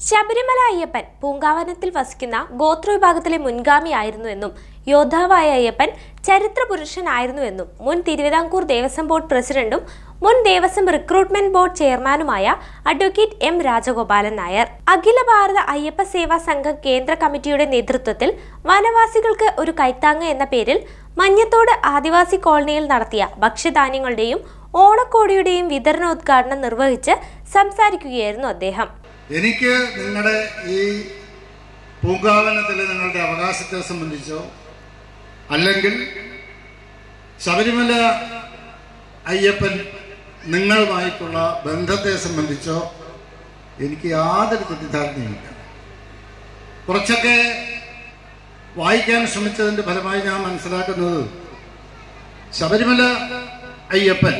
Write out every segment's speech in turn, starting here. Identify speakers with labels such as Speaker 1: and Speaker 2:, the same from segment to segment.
Speaker 1: ശബരിമല അയ്യപ്പൻ പൂങ്കാവനത്തിൽ വസിക്കുന്ന ഗോത്രവിഭാഗത്തിലെ മുൻഗാമിയായിരുന്നുവെന്നും യോദ്ധാവായ അയ്യപ്പൻ ചരിത്ര പുരുഷനായിരുന്നുവെന്നും മുൻ തിരുവിതാംകൂർ ദേവസ്വം ബോർഡ് പ്രസിഡന്റും മുൻ ദേവസ്വം റിക്രൂട്ട്മെന്റ് ബോർഡ് ചെയർമാനുമായ അഡ്വക്കേറ്റ് എം രാജഗോപാലൻ നായർ അഖില ഭാരത അയ്യപ്പ സേവാ സംഘം കേന്ദ്ര കമ്മിറ്റിയുടെ നേതൃത്വത്തിൽ വനവാസികൾക്ക് ഒരു കൈത്താങ്ങ് എന്ന പേരിൽ മഞ്ഞത്തോട് ആദിവാസി കോളനിയിൽ നടത്തിയ ഭക്ഷ്യധാന്യങ്ങളുടെയും ഓണക്കോടിയുടെയും വിതരണോദ്ഘാടനം നിർവഹിച്ച് സംസാരിക്കുകയായിരുന്നു അദ്ദേഹം
Speaker 2: എനിക്ക് നിങ്ങളുടെ ഈ പൂങ്കാവനത്തിൽ നിങ്ങളുടെ അവകാശത്തെ സംബന്ധിച്ചോ അല്ലെങ്കിൽ ശബരിമല അയ്യപ്പൻ നിങ്ങളുമായിട്ടുള്ള ബന്ധത്തെ സംബന്ധിച്ചോ എനിക്ക് യാതൊരു തെറ്റിദ്ധാരണയുമില്ല കുറച്ചൊക്കെ വായിക്കാൻ ശ്രമിച്ചതിന്റെ ഫലമായി ഞാൻ മനസ്സിലാക്കുന്നത് ശബരിമല അയ്യപ്പൻ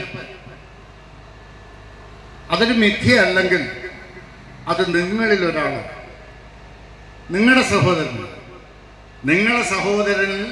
Speaker 2: അതൊരു മിഥ്യയല്ലെങ്കിൽ അത് നിങ്ങളിൽ ഒരാൾ നിങ്ങളുടെ സഹോദരൻ നിങ്ങളുടെ സഹോദരനിൽ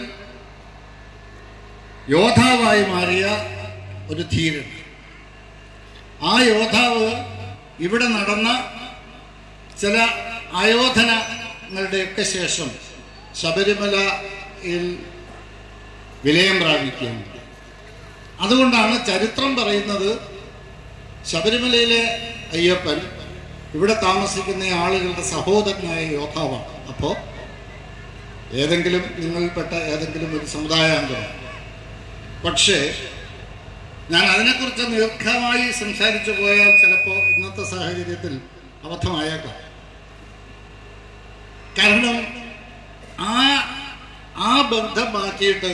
Speaker 2: യോദ്ധാവായി മാറിയ ഒരു ധീരൻ ആ യോദ്ധാവ് ഇവിടെ നടന്ന ചില ആയോധനങ്ങളുടെയൊക്കെ ശേഷം ശബരിമലയിൽ വിലയം പ്രാപിക്കുകയാണ് അതുകൊണ്ടാണ് ചരിത്രം പറയുന്നത് ശബരിമലയിലെ അയ്യപ്പൻ ഇവിടെ താമസിക്കുന്ന ആളുകളുടെ സഹോദരനായ യോദ്ധാവാണ് അപ്പോൾ ഏതെങ്കിലും നിങ്ങളിൽപ്പെട്ട ഏതെങ്കിലും ഒരു സമുദായാംഗം പക്ഷേ ഞാൻ അതിനെക്കുറിച്ച് ദീർഘമായി സംസാരിച്ചു പോയാൽ ചിലപ്പോൾ ഇന്നത്തെ സാഹചര്യത്തിൽ അബദ്ധമായേക്കാം കാരണം ആ ആ ബന്ധം മാറ്റിയിട്ട്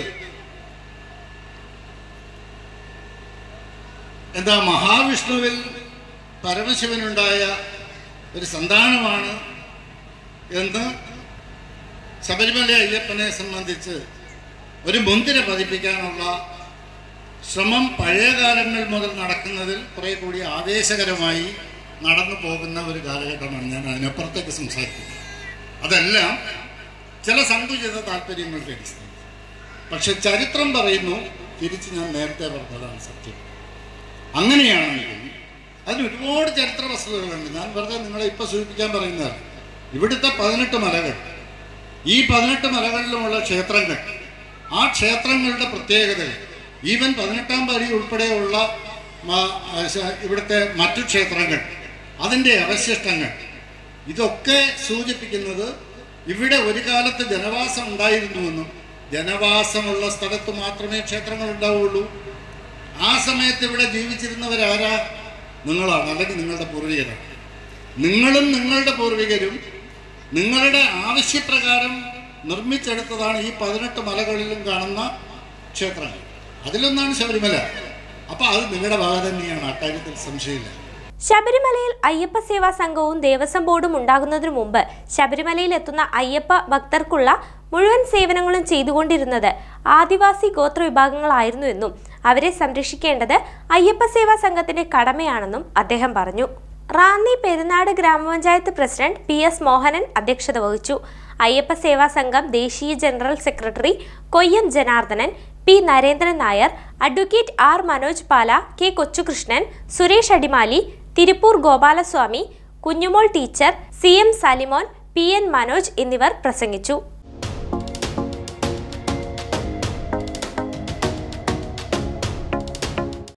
Speaker 2: എന്താ മഹാവിഷ്ണുവിൽ പരമശിവനുണ്ടായ ഒരു സന്താനമാണ് എന്ന് ശബരിമല അയ്യപ്പനെ സംബന്ധിച്ച് ഒരു മുന്തിര പതിപ്പിക്കാനുള്ള ശ്രമം പഴയ കാലങ്ങൾ മുതൽ നടക്കുന്നതിൽ കുറെ കൂടി ആവേശകരമായി നടന്നു പോകുന്ന ഒരു കാലഘട്ടമാണ് ഞാൻ അതിനപ്പുറത്തേക്ക് സംസാരിക്കുന്നത് അതെല്ലാം ചില സങ്കുചിത താല്പര്യങ്ങളുടെ അടിസ്ഥാനം പക്ഷെ ചരിത്രം പറയുന്നു തിരിച്ച് ഞാൻ നേരത്തെ പറഞ്ഞതാണ് സത്യം അങ്ങനെയാണെങ്കിൽ അതിന് ഒരുപാട് ചരിത്ര വസ്തുതകളുണ്ട് ഞാൻ വെറുതെ നിങ്ങളെ ഇപ്പൊ സൂചിപ്പിക്കാൻ പറയുന്നതാണ് ഇവിടുത്തെ പതിനെട്ട് മലകൾ ഈ പതിനെട്ട് മലകളിലുമുള്ള ക്ഷേത്രങ്ങൾ ആ ക്ഷേത്രങ്ങളുടെ പ്രത്യേകതകൾ ഈവൻ പതിനെട്ടാം പരി ഉൾപ്പെടെയുള്ള മ- ആ, ശ- ഇവിടുത്തെ മറ്റു ക്ഷേത്രങ്ങൾ അതിൻ്റെ അവശിഷ്ടങ്ങൾ ഇതൊക്കെ സൂചിപ്പിക്കുന്നത് ഇവിടെ ഒരു കാലത്ത് ജനവാസം ഉണ്ടായിരുന്നുവെന്നും ജനവാസമുള്ള സ്ഥലത്ത് മാത്രമേ ക്ഷേത്രങ്ങൾ ഉണ്ടാവുള്ളൂ ആ സമയത്ത് ഇവിടെ ജീവിച്ചിരുന്നവരാരാ നിങ്ങളാണ് അല്ലെങ്കിൽ നിങ്ങളുടെ പൂർവികരാണ് നിങ്ങളും നിങ്ങളുടെ പൂർവികരും നിങ്ങളുടെ ആവശ്യപ്രകാരം നിർമ്മിച്ചെടുത്തതാണ് ഈ പതിനെട്ട് മലകളിലും കാണുന്ന ക്ഷേത്രങ്ങൾ അതിലൊന്നാണ് ശബരിമല അപ്പൊ അത് നിങ്ങളുടെ ഭാഗം തന്നെയാണ് അക്കാര്യത്തിൽ സംശയമില്ല
Speaker 1: ശബരിമലയിൽ അയ്യപ്പ സേവാ സംഘവും ദേവസ്വം ബോർഡും ഉണ്ടാകുന്നതിനു മുമ്പ് ശബരിമലയിൽ എത്തുന്ന അയ്യപ്പ ഭക്തർക്കുള്ള മുഴുവൻ സേവനങ്ങളും ചെയ്തുകൊണ്ടിരുന്നത് ആദിവാസി ഗോത്ര വിഭാഗങ്ങളായിരുന്നുവെന്നും അവരെ സംരക്ഷിക്കേണ്ടത് അയ്യപ്പ സേവാ സംഘത്തിന്റെ കടമയാണെന്നും അദ്ദേഹം പറഞ്ഞു റാന്നി പെരുന്നാട് ഗ്രാമപഞ്ചായത്ത് പ്രസിഡന്റ് പി എസ് മോഹനൻ അധ്യക്ഷത വഹിച്ചു അയ്യപ്പ സേവാ സംഘം ദേശീയ general secretary Koyyam Janardhanan P Narendran Nair advocate R Manoj Pala K Kochukrishnan Suresh Adimali Tiruppur Gopalaswamy Kunjumol teacher C M Salimon P N Manoj എന്നിവർ പ്രസംഗിച്ചു